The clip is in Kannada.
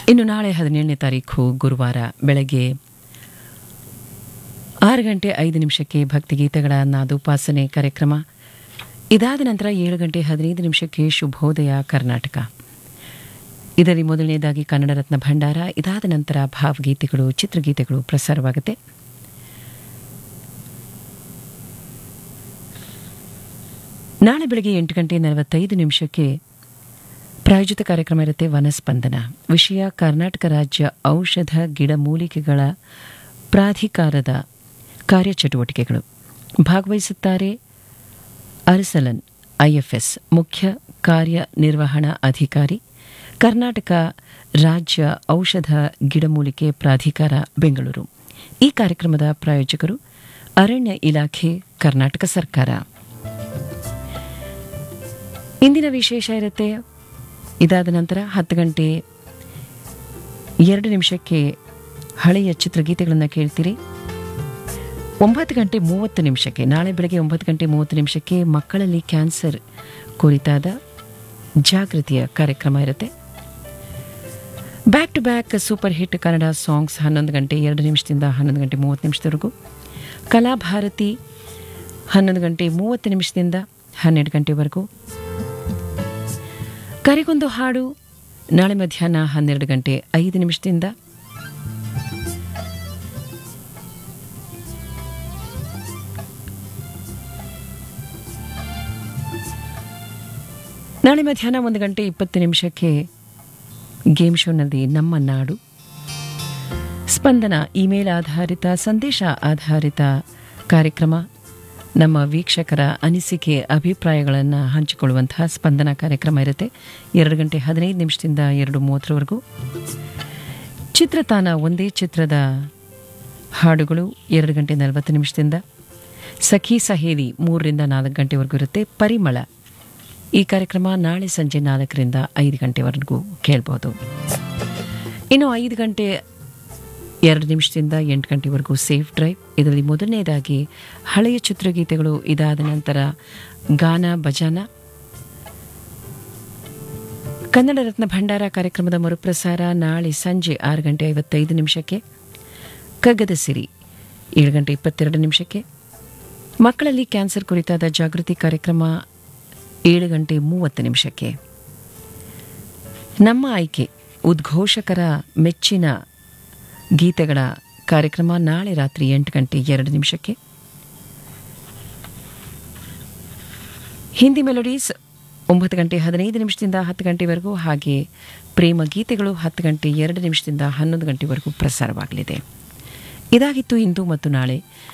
ಇನ್ನು ನಾಳೆ ಹದಿನೇಳನೇ ತಾರೀಕು ಗುರುವಾರ ಬೆಳಗ್ಗೆ ಆರು ಗಂಟೆ ಐದು ನಿಮಿಷಕ್ಕೆ ಭಕ್ತಿಗೀತೆಗಳ ನಾದೋಪಾಸನೆ ಕಾರ್ಯಕ್ರಮ ಇದಾದ ನಂತರ ಏಳು ಗಂಟೆ ಹದಿನೈದು ನಿಮಿಷಕ್ಕೆ ಶುಭೋದಯ ಕರ್ನಾಟಕ ಇದರಲ್ಲಿ ಮೊದಲನೇದಾಗಿ ಕನ್ನಡ ರತ್ನ ಭಂಡಾರ ಇದಾದ ನಂತರ ಭಾವಗೀತೆಗಳು ಚಿತ್ರಗೀತೆಗಳು ಪ್ರಸಾರವಾಗುತ್ತೆ ನಾಳೆ ಬೆಳಗ್ಗೆ ಎಂಟು ಗಂಟೆ ನಲವತ್ತೈದು ನಿಮಿಷಕ್ಕೆ ಪ್ರಾಯೋಜಿತ ಕಾರ್ಯಕ್ರಮ ಇರುತ್ತೆ ವನಸ್ಪಂದನ ವಿಷಯ ಕರ್ನಾಟಕ ರಾಜ್ಯ ಔಷಧ ಗಿಡಮೂಲಿಕೆಗಳ ಪ್ರಾಧಿಕಾರದ ಕಾರ್ಯಚಟುವಟಿಕೆಗಳು ಭಾಗವಹಿಸುತ್ತಾರೆ ಅರ್ಸಲನ್ ಐಎಫ್ಎಸ್ ಮುಖ್ಯ ಕಾರ್ಯನಿರ್ವಹಣಾ ಅಧಿಕಾರಿ ಕರ್ನಾಟಕ ರಾಜ್ಯ ಔಷಧ ಗಿಡಮೂಲಿಕೆ ಪ್ರಾಧಿಕಾರ ಬೆಂಗಳೂರು ಈ ಕಾರ್ಯಕ್ರಮದ ಪ್ರಾಯೋಜಕರು ಅರಣ್ಯ ಇಲಾಖೆ ಕರ್ನಾಟಕ ಸರ್ಕಾರ ಇಂದಿನ ವಿಶೇಷ ಇರುತ್ತೆ ಇದಾದ ನಂತರ ಹತ್ತು ಗಂಟೆ ಎರಡು ನಿಮಿಷಕ್ಕೆ ಹಳೆಯ ಚಿತ್ರಗೀತೆಗಳನ್ನು ಕೇಳ್ತೀರಿ ಒಂಬತ್ತು ಗಂಟೆ ಮೂವತ್ತು ನಿಮಿಷಕ್ಕೆ ನಾಳೆ ಬೆಳಗ್ಗೆ ಒಂಬತ್ತು ಗಂಟೆ ಮೂವತ್ತು ನಿಮಿಷಕ್ಕೆ ಮಕ್ಕಳಲ್ಲಿ ಕ್ಯಾನ್ಸರ್ ಕುರಿತಾದ ಜಾಗೃತಿಯ ಕಾರ್ಯಕ್ರಮ ಇರುತ್ತೆ back to back super hit Kannada songs ಹನ್ನೊಂದು ಗಂಟೆ ಎರಡು ನಿಮಿಷದಿಂದ ಹನ್ನೊಂದು ಗಂಟೆ ಮೂವತ್ತು ನಿಮಿಷದವರೆಗೂ ಕಲಾಭಾರತಿ ಹನ್ನೊಂದು ಗಂಟೆ ಮೂವತ್ತು ನಿಮಿಷದಿಂದ ಹನ್ನೆರಡು ಗಂಟೆವರೆಗೂ ಕರೆಗೊಂದು ಹಾಡು ನಾಳೆ ಮಧ್ಯಾಹ್ನ ಹನ್ನೆರಡು ಗಂಟೆ ಐದು ನಿಮಿಷದಿಂದ ನಾಳೆ ಮಧ್ಯಾಹ್ನ ಒಂದು ಗಂಟೆ ಇಪ್ಪತ್ತು ನಿಮಿಷಕ್ಕೆ ಗೇಮ್ ಶೋನಲ್ಲಿ ನಮ್ಮ ನಾಡು ಸ್ಪಂದನ ಇಮೇಲ್ ಆಧಾರಿತ ಸಂದೇಶ ಆಧಾರಿತ ಕಾರ್ಯಕ್ರಮ ನಮ್ಮ ವೀಕ್ಷಕರ ಅನಿಸಿಕೆ ಅಭಿಪ್ರಾಯಗಳನ್ನು ಹಂಚಿಕೊಳ್ಳುವಂತಹ ಸ್ಪಂದನ ಕಾರ್ಯಕ್ರಮ ಇರುತ್ತೆ ಎರಡು ಗಂಟೆ ಹದಿನೈದು ನಿಮಿಷದಿಂದ ಎರಡು ಮೂವತ್ತರವರೆಗೂ ಚಿತ್ರತಾನ ಒಂದೇ ಚಿತ್ರದ ಹಾಡುಗಳು ಎರಡು ಗಂಟೆ ನಲವತ್ತು ನಿಮಿಷದಿಂದ ಸಖಿ ಸಹೇಲಿ ಮೂರರಿಂದ ನಾಲ್ಕು ಗಂಟೆವರೆಗೂ ಇರುತ್ತೆ ಪರಿಮಳ ಈ ಕಾರ್ಯಕ್ರಮ ನಾಳೆ ಸಂಜೆ ನಾಲ್ಕರಿಂದ ಐದು ಗಂಟೆವರೆಗೂ ಕೇಳ್ಬೋದು ಇನ್ನು ಐದು ಗಂಟೆ ಎರಡು ನಿಮಿಷದಿಂದ ಎಂಟು ಗಂಟೆವರೆಗೂ ಸೇಫ್ ಡ್ರೈವ್ ಇದರಲ್ಲಿ ಮೊದಲನೇದಾಗಿ ಹಳೆಯ ಚಿತ್ರಗೀತೆಗಳು ಇದಾದ ನಂತರ ಗಾನ ಭಜನ ಕನ್ನಡ ರತ್ನ ಭಂಡಾರ ಕಾರ್ಯಕ್ರಮದ ಮರುಪ್ರಸಾರ ನಾಳೆ ಸಂಜೆ ಆರು ಗಂಟೆ ಐವತ್ತೈದು ನಿಮಿಷಕ್ಕೆ ಕಗ್ಗದ ಸಿರಿ ಏಳು ಗಂಟೆ ಇಪ್ಪತ್ತೆರಡು ನಿಮಿಷಕ್ಕೆ ಮಕ್ಕಳಲ್ಲಿ ಕ್ಯಾನ್ಸರ್ ಕುರಿತಾದ ಜಾಗೃತಿ ಕಾರ್ಯಕ್ರಮ ಏಳು ಗಂಟೆ ಮೂವತ್ತು ನಿಮಿಷಕ್ಕೆ ನಮ್ಮ ಆಯ್ಕೆ ಉದ್ಘೋಷಕರ ಮೆಚ್ಚಿನ ಗೀತೆಗಳ ಕಾರ್ಯಕ್ರಮ ನಾಳೆ ರಾತ್ರಿ ಎಂಟು ಗಂಟೆ ಎರಡು ನಿಮಿಷಕ್ಕೆ ಹಿಂದಿ ಮೆಲೋಡೀಸ್ ಒಂಬತ್ತು ಗಂಟೆ ಹದಿನೈದು ನಿಮಿಷದಿಂದ ಹತ್ತು ಗಂಟೆವರೆಗೂ ಹಾಗೆ ಪ್ರೇಮ ಗೀತೆಗಳು ಹತ್ತು ಗಂಟೆ ಎರಡು ನಿಮಿಷದಿಂದ ಹನ್ನೊಂದು ಗಂಟೆವರೆಗೂ ಪ್ರಸಾರವಾಗಲಿದೆ ಇದಾಗಿತ್ತು ಇಂದು ಮತ್ತು ನಾಳೆ